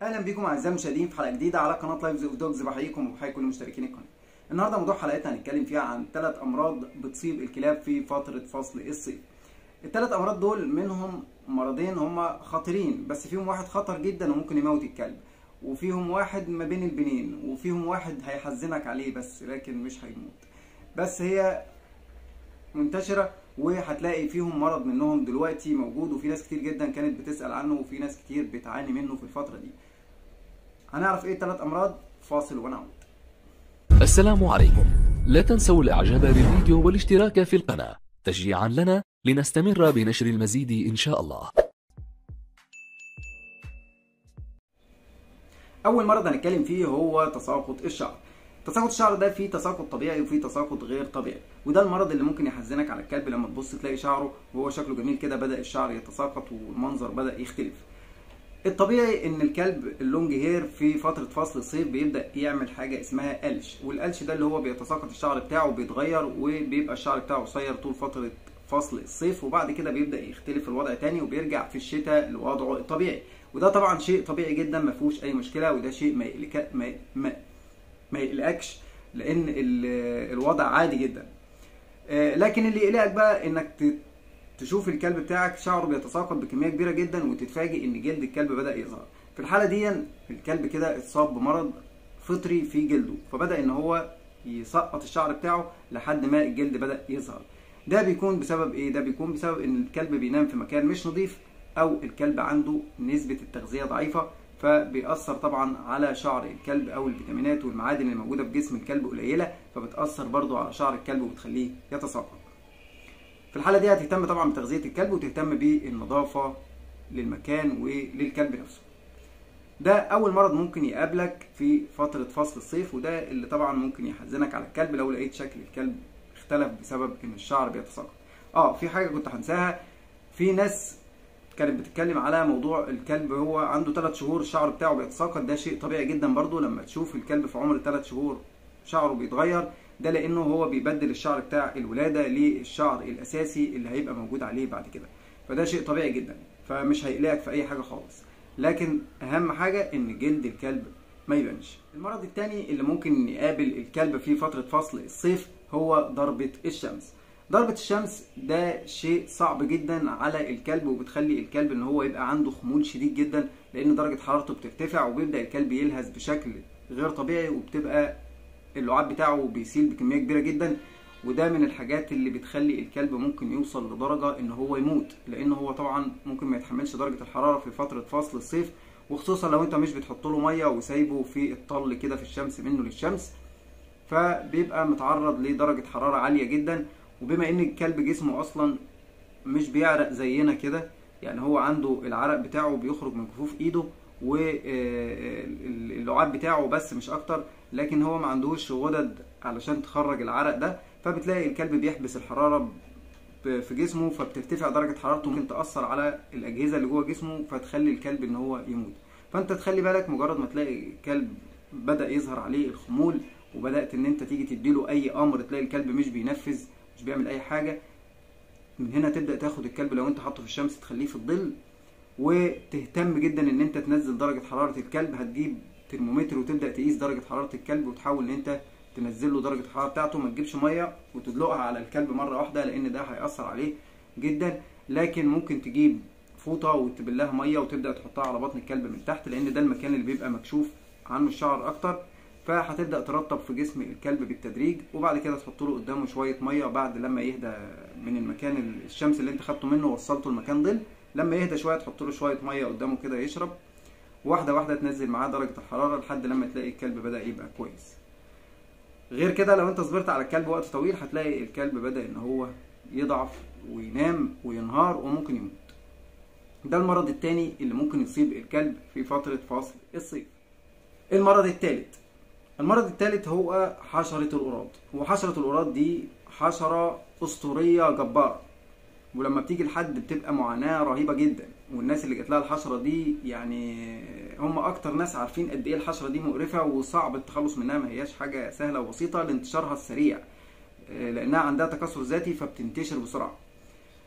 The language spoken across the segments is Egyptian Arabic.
اهلا بيكم اعزائي المشاهدين في حلقه جديده على قناه لايفز اوف دوجز بحييكم وبحيي كل مشتركين القناه. النهارده موضوع حلقتنا هنتكلم فيها عن ثلاث امراض بتصيب الكلاب في فتره فصل الصيف. الثلاث امراض دول منهم مرضين هم خطيرين بس فيهم واحد خطر جدا وممكن يموت الكلب وفيهم واحد ما بين البنين وفيهم واحد هيحزنك عليه بس لكن مش هيموت. بس هي منتشره وهتلاقي فيهم مرض منهم دلوقتي موجود وفي ناس كتير جدا كانت بتسال عنه وفي ناس كتير بتعاني منه في الفتره دي. هنعرف ايه الثلاث امراض فاصل ونعود السلام عليكم لا تنسوا الاعجاب بالفيديو والاشتراك في القناة تشجيعا لنا لنستمر بنشر المزيد ان شاء الله اول مرض هنتكلم فيه هو تساقط الشعر تساقط الشعر ده فيه تساقط طبيعي وفيه تساقط غير طبيعي وده المرض اللي ممكن يحزنك على الكلب لما تبص تلاقي شعره وهو شكله جميل كده بدا الشعر يتساقط والمنظر بدا يختلف الطبيعي ان الكلب اللونج هير في فتره فصل الصيف بيبدا يعمل حاجه اسمها قلش والقلش ده اللي هو بيتساقط الشعر بتاعه بيتغير وبيبقى الشعر بتاعه قصير طول فتره فصل الصيف وبعد كده بيبدا يختلف الوضع تاني وبيرجع في الشتاء لوضعه الطبيعي وده طبعا شيء طبيعي جدا ما فيهوش اي مشكله وده شيء ما يقلق ما ما, ما يقلقكش لان الوضع عادي جدا لكن اللي يقلقك بقى انك تشوف الكلب بتاعك شعره بيتساقط بكميه كبيره جدا وتتفاجئ ان جلد الكلب بدا يظهر في الحاله دي الكلب كده اتصاب بمرض فطري في جلده فبدا ان هو يسقط الشعر بتاعه لحد ما الجلد بدا يظهر ده بيكون بسبب ايه ده بيكون بسبب ان الكلب بينام في مكان مش نظيف او الكلب عنده نسبه التغذيه ضعيفه فبيأثر طبعا على شعر الكلب او الفيتامينات والمعادن اللي موجوده في جسم الكلب قليله فبتأثر برضو على شعر الكلب وبتخليه يتساقط في الحاله دي هتهتم طبعا بتغذيه الكلب وتهتم بالنظافه للمكان وللكلب نفسه ده اول مرض ممكن يقابلك في فتره فصل الصيف وده اللي طبعا ممكن يحزنك على الكلب لو لقيت شكل الكلب اختلف بسبب ان الشعر بيتساقط اه في حاجه كنت هنساها في ناس كانت بتتكلم على موضوع الكلب هو عنده 3 شهور الشعر بتاعه بيتساقط ده شيء طبيعي جدا برضو لما تشوف الكلب في عمر 3 شهور شعره بيتغير ده لانه هو بيبدل الشعر بتاع الولاده للشعر الاساسي اللي هيبقى موجود عليه بعد كده فده شيء طبيعي جدا فمش هيقلقك في اي حاجه خالص لكن اهم حاجه ان جلد الكلب ما يبانش المرض الثاني اللي ممكن يقابل الكلب في فتره فصل الصيف هو ضربه الشمس ضربة الشمس ده شيء صعب جدا على الكلب وبتخلي الكلب ان هو يبقى عنده خمول شديد جدا لان درجة حرارته بترتفع وبيبدأ الكلب يلهث بشكل غير طبيعي وبتبقى اللعاب بتاعه بيسيل بكميه كبيره جدا وده من الحاجات اللي بتخلي الكلب ممكن يوصل لدرجه ان هو يموت لان هو طبعا ممكن ما يتحملش درجه الحراره في فتره فصل الصيف وخصوصا لو انت مش بتحط له ميه وسايبه في الطل كده في الشمس منه للشمس فبيبقى متعرض لدرجه حراره عاليه جدا وبما ان الكلب جسمه اصلا مش بيعرق زينا كده يعني هو عنده العرق بتاعه بيخرج من كفوف ايده واللعاب بتاعه بس مش اكتر لكن هو ما عندهوش غدد علشان تخرج العرق ده فبتلاقي الكلب بيحبس الحراره في جسمه فبترتفع درجه حرارته ممكن تاثر على الاجهزه اللي جوه جسمه فتخلي الكلب ان هو يموت فانت تخلي بالك مجرد ما تلاقي الكلب بدا يظهر عليه الخمول وبدات ان انت تيجي تديله اي امر تلاقي الكلب مش بينفذ مش بيعمل اي حاجه من هنا تبدا تاخد الكلب لو انت حاطه في الشمس تخليه في الظل وتهتم جدا ان انت تنزل درجه حراره الكلب هتجيب ترمومتر وتبدا تقيس درجه حراره الكلب وتحاول ان انت تنزل له درجه الحراره بتاعته ما تجيبش ميه وتدلقها على الكلب مره واحده لان ده هياثر عليه جدا لكن ممكن تجيب فوطه وتبلها ميه وتبدا تحطها على بطن الكلب من تحت لان ده المكان اللي بيبقى مكشوف عنه الشعر اكتر فهتبدا ترطب في جسم الكلب بالتدريج وبعد كده تحط له قدامه شويه ميه بعد لما يهدى من المكان الشمس اللي انت خدته منه ووصلته لمكان ظل لما يهدى شويه تحط له شويه ميه قدامه كده يشرب واحده واحده تنزل معاه درجه الحراره لحد لما تلاقي الكلب بدا يبقى كويس غير كده لو انت صبرت على الكلب وقت طويل هتلاقي الكلب بدا ان هو يضعف وينام وينهار وممكن يموت ده المرض الثاني اللي ممكن يصيب الكلب في فتره فصل الصيف المرض الثالث المرض الثالث هو حشره القراض وحشره القراض دي حشره اسطوريه جباره ولما بتيجي لحد بتبقى معاناه رهيبه جدا والناس اللي جات لها الحشره دي يعني هم اكتر ناس عارفين قد ايه الحشره دي مقرفه وصعب التخلص منها ما هياش حاجه سهله وبسيطه لانتشارها السريع لانها عندها تكاثر ذاتي فبتنتشر بسرعه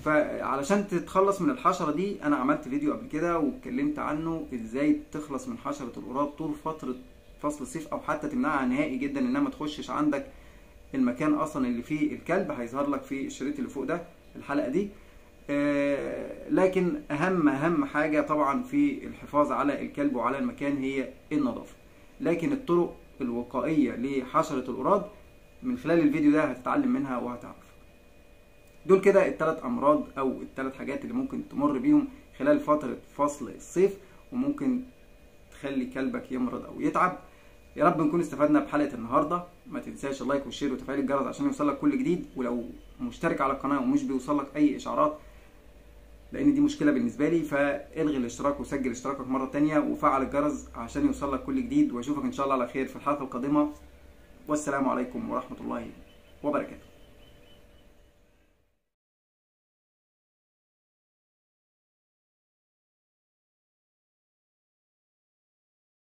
فعلشان تتخلص من الحشره دي انا عملت فيديو قبل كده واتكلمت عنه ازاي تخلص من حشره القراد طول فتره فصل الصيف او حتى تمنعها نهائي جدا انها ما تخشش عندك المكان اصلا اللي فيه الكلب هيظهر لك في الشريط اللي فوق ده الحلقه دي آه، لكن اهم اهم حاجه طبعا في الحفاظ على الكلب وعلى المكان هي النظافه لكن الطرق الوقائيه لحشره القراد من خلال الفيديو ده هتتعلم منها وهتعرف دول كده الثلاث امراض او الثلاث حاجات اللي ممكن تمر بيهم خلال فتره فصل الصيف وممكن تخلي كلبك يمرض او يتعب يا رب نكون استفدنا بحلقه النهارده ما تنساش اللايك والشير وتفعيل الجرس عشان يوصلك كل جديد ولو مشترك على القناه ومش بيوصلك اي اشعارات لان دي مشكله بالنسبه لي فالغي الاشتراك وسجل اشتراكك مره تانية وفعل الجرس عشان يوصلك كل جديد واشوفك ان شاء الله على خير في الحلقه القادمه والسلام عليكم ورحمه الله وبركاته